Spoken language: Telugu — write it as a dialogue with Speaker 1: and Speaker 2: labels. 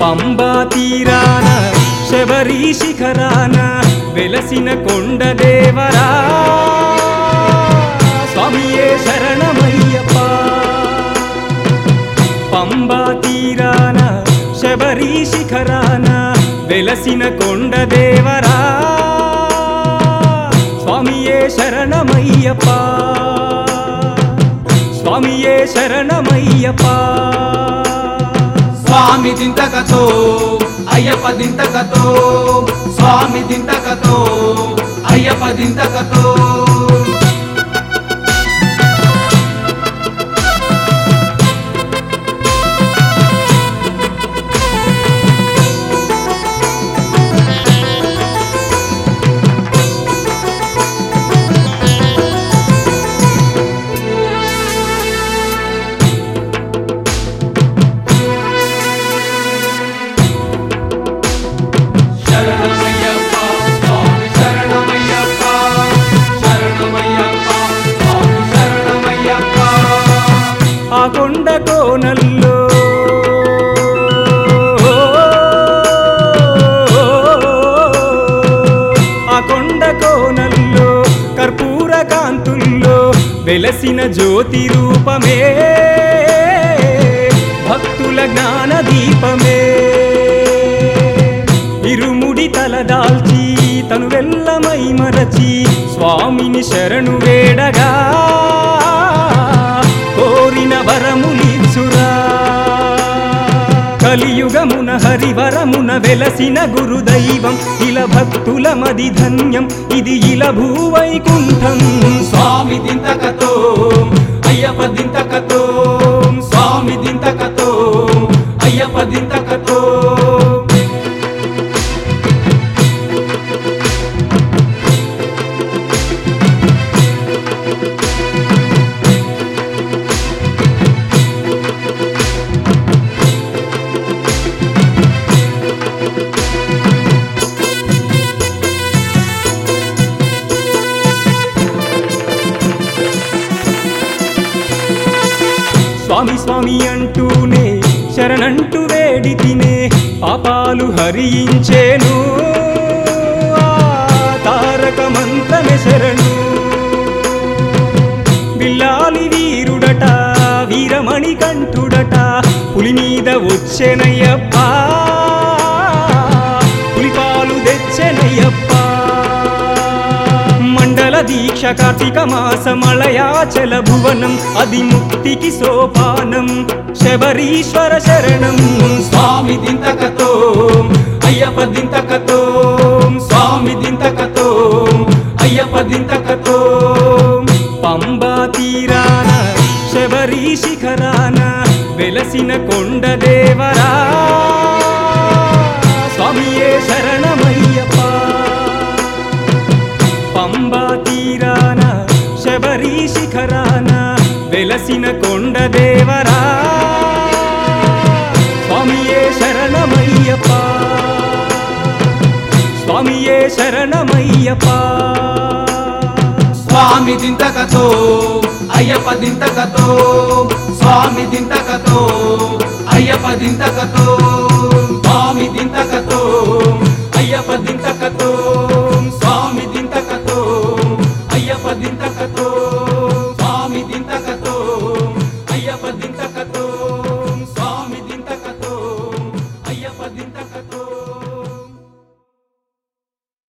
Speaker 1: పంబా తీరాన శబరి శిఖరాన వెలసిన కొండ దేవరా స్వామియే శరణమయ్యప్ప పంబా తీరాన శబరి శిఖరాన వెలసిన కొండ దేవరా స్వామియే శరణమయ్యప్ప స్వామియే శరణమయ్యప్ప
Speaker 2: స్వామి దింతకతో అయ్యప్ప దింతకతో స్వామి దింతకతో అయ్యప్ప దింతకతో శరణమయ్యప్ప స్వామి శరణమయ్యప్ప శరణమయ్యప్ప స్వామి శరణమయ్యప్ప
Speaker 1: ఆ కొండ కోనల్లో ఆ కొండ కోనల్లో కర్పూర కాంతుల్లో వెలసిన జ్యోతి రూపమే భక్తుల జ్ఞాన దీపమే ఇరుముడి తలదాల్చి తను వెల్లమై మరచి స్వామిని శరణు వేడగా కోరిన వరములిచ్చురా కలియుగమున హరివరమున వెలసిన గురుదైవం ఇల భక్తుల మది ధన్యం ఇది ఇల భూవైకుంఠం
Speaker 2: స్వామి దింతకతో అయ్యప్ప దింతకతో స్వామి దింతకతో అయ్యప్ప దింతకతో
Speaker 1: స్వామి స్వామి అంటూనే శరణంటూ వేడి తినే పాపాలు హరించేను ఆ తారక మంత్రమే శరణు బిల్లాలి వీరుడట వీరమణి కంఠుడట పులి మీద వచ్చెనయ్యప్ప పులిపాలు తెచ్చెనయ్యప్ప మండల దీక్ష కార్తీక మాసమళయాచల భువనం అది ముక్తికి సోపానం శబరీశ్వర శరణం
Speaker 2: స్వామి దింతకతో అయ్యప్ప దింతకతో స్వామి దింతకతో అయ్యప్ప దింతకతో
Speaker 1: పంబా తీరాన శబరి శిఖరాన వెలసిన కొండ దేవరా స్వామియే శరణమయ్యప్ప పంబా తీరాన శబరి శిఖరాన వెలసిన కొండ దేవరా స్వామియే శరణమయ్యప్ప స్వామియే శరణమయ్యప్ప
Speaker 2: స్వామి దింతకతో అయ్యప్ప దింతకతో స్వామి దింతకతో అయ్యప్ప దింతకతో స్వామి దింతకతో అయ్యప్ప దింతకతో